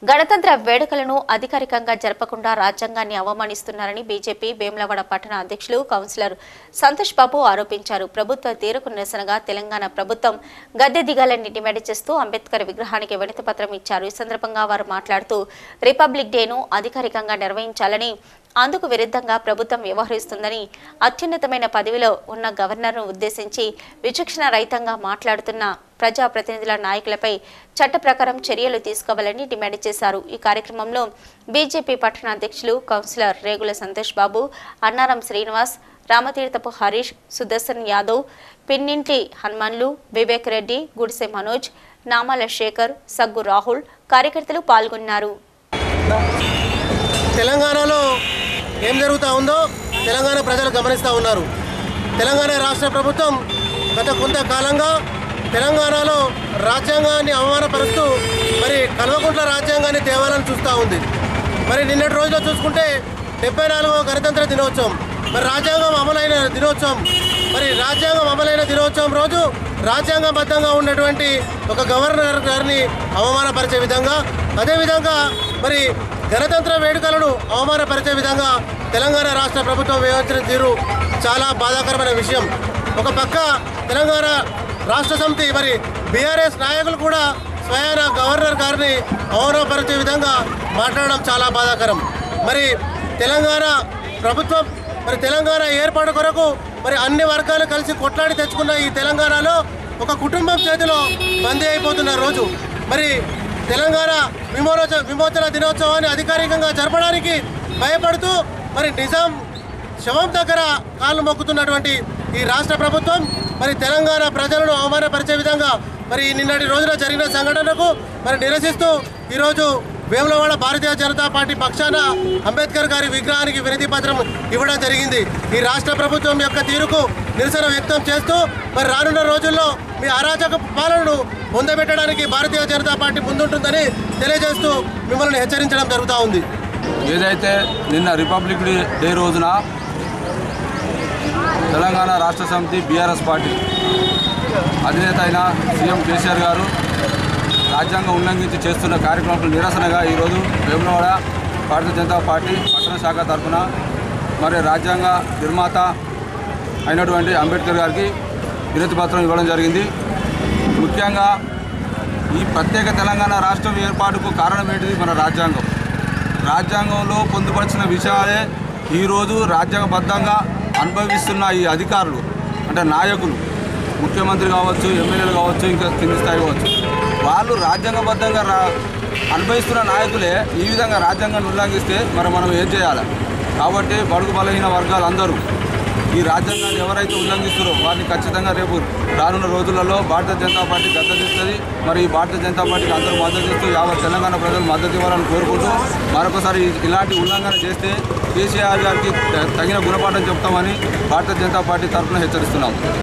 గణతంత్ర వేడుకలను అధికారికంగా జరపకుండా రాజ్యాంగాన్ని అవమానిస్తున్నారని బీజేపీ వేములవాడ పట్టణ అధ్యక్షులు కౌన్సిలర్ సంతోష్ బాబు ఆరోపించారు ప్రభుత్వ తీరుకు నిరసనగా తెలంగాణ ప్రభుత్వం గద్దె దిగాలని డిమాండ్ చేస్తూ అంబేద్కర్ విగ్రహానికి వినతి పత్రం ఇచ్చారు ఈ సందర్భంగా వారు మాట్లాడుతూ రిపబ్లిక్ డేను అధికారికంగా నిర్వహించాలని అందుకు విరుద్ధంగా ప్రభుత్వం వ్యవహరిస్తుందని అత్యున్నతమైన పదవిలో ఉన్న గవర్నర్ను ఉద్దేశించి విచక్షణ రహితంగా మాట్లాడుతున్న ప్రజాప్రతినిధుల నాయకులపై చట్ట ప్రకారం చర్యలు తీసుకోవాలని డిమాండ్ చేశారు ఈ కార్యక్రమంలో బీజేపీ పట్టణ అధ్యక్షులు కౌన్సిలర్ రేగుల సంతోష్ బాబు అన్నారం శ్రీనివాస్ రామతీర్థపు హరీష్ సుదర్శన్ యాదవ్ పిన్నింటి హనుమన్లు వివేక్ రెడ్డి గుడిసె మనోజ్ నామాల శేఖర్ సగ్గు రాహుల్ కార్యకర్తలు పాల్గొన్నారు తెలంగాణలో ఏం జరుగుతూ ఉందో తెలంగాణ ప్రజలు గమనిస్తూ ఉన్నారు తెలంగాణ రాష్ట్ర ప్రభుత్వం గత కొంతకాలంగా తెలంగాణలో రాజ్యాంగాన్ని అవమానపరుస్తూ మరి కల్వకుంట్ల రాజ్యాంగాన్ని తేవాలని చూస్తూ ఉంది మరి నిన్నటి రోజులో చూసుకుంటే డెబ్బై నాలుగవ గణతంత్ర దినోత్సవం మరి రాజ్యాంగం అమలైన దినోత్సవం మరి రాజ్యాంగం అమలైన దినోత్సవం రోజు రాజ్యాంగబద్ధంగా ఉన్నటువంటి ఒక గవర్నర్ గారిని అవమానపరిచే విధంగా అదేవిధంగా మరి గణతంత్ర వేడుకలను అవమానపరిచే విధంగా తెలంగాణ రాష్ట్ర ప్రభుత్వం వ్యవహరించిన తీరు చాలా బాధాకరమైన విషయం ఒక పక్క తెలంగాణ రాష్ట్ర సమితి మరి బీఆర్ఎస్ నాయకులు కూడా స్వయాన గవర్నర్ గారిని అవమానపరిచే విధంగా మాట్లాడడం చాలా బాధాకరం మరి తెలంగాణ ప్రభుత్వం మరి తెలంగాణ ఏర్పాటు కొరకు మరి అన్ని వర్గాలు కలిసి కొట్లాడి తెచ్చుకున్న ఈ తెలంగాణలో ఒక కుటుంబం చేతిలో బందీ అయిపోతున్న రోజు మరి తెలంగాణ విమోచ విమోచన దినోత్సవాన్ని అధికారికంగా జరపడానికి భయపడుతూ మరి నిజాం శవం దగ్గర కాళ్ళు మొక్కుతున్నటువంటి ఈ రాష్ట్ర ప్రభుత్వం మరి తెలంగాణ ప్రజలను అవమానపరిచే విధంగా మరి నిన్నటి రోజున జరిగిన సంఘటనకు మరి నిరసిస్తూ ఈరోజు వేములవాడ భారతీయ జనతా పార్టీ పక్షాన అంబేద్కర్ గారి విగ్రహానికి వినతి పత్రం ఇవ్వడం జరిగింది ఈ రాష్ట్ర ప్రభుత్వం యొక్క తీరుకు నిరసన వ్యక్తం చేస్తూ మరి రానున్న రోజుల్లో మీ అరాచక పాలనను పొందబెట్టడానికి భారతీయ జనతా పార్టీ ముందుంటుందని తెలియజేస్తూ మిమ్మల్ని హెచ్చరించడం జరుగుతూ ఉంది ఏదైతే నిన్న రిపబ్లిక్ డే డే రోజున తెలంగాణ రాష్ట్ర సమితి బీఆర్ఎస్ పార్టీ అధినేత అయిన సీఎం కేసీఆర్ గారు రాజ్యాంగం ఉల్లంఘించి చేస్తున్న కార్యక్రమాలకు నిరసనగా ఈరోజు వేములవాడ భారతీయ జనతా పార్టీ పట్టణ శాఖ తరఫున మరి రాజ్యాంగ నిర్మాత అయినటువంటి అంబేద్కర్ గారికి వినతి పత్రం ఇవ్వడం జరిగింది ముఖ్యంగా ఈ ప్రత్యేక తెలంగాణ రాష్ట్రం ఏర్పాటుకు కారణం ఏంటిది మన రాజ్యాంగం రాజ్యాంగంలో పొందుపరిచిన విషయాలే ఈరోజు రాజ్యాంగబద్ధంగా అనుభవిస్తున్న ఈ అధికారులు అంటే నాయకులు ముఖ్యమంత్రి కావచ్చు ఎమ్మెల్యేలు కావచ్చు ఇంకా కింది స్థాయి కావచ్చు వాళ్ళు రాజ్యాంగబద్ధంగా రా అనుభవిస్తున్న నాయకులే ఈ విధంగా రాజ్యాంగాన్ని ఉల్లంఘిస్తే మరి మనం ఏం చేయాలి కాబట్టి బడుగు బలహీన వర్గాలు అందరూ ఈ రాజ్యాంగాన్ని ఎవరైతే ఉల్లంఘిస్తారో వారిని ఖచ్చితంగా రేపు రానున్న రోజులలో భారతీయ జనతా పార్టీ గద్దెదిస్తుంది మరి ఈ భారతీయ జనతా పార్టీకి అందరూ మద్దతు ఇస్తూ యావత్ తెలంగాణ ప్రజలు మద్దతు ఇవ్వాలని కోరుకుంటూ మరొకసారి ఇలాంటి ఉల్లంఘన చేస్తే కేసీఆర్ గారికి తగిన గుణపాఠం చెప్తామని భారతీయ జనతా పార్టీ తరఫున హెచ్చరిస్తున్నాం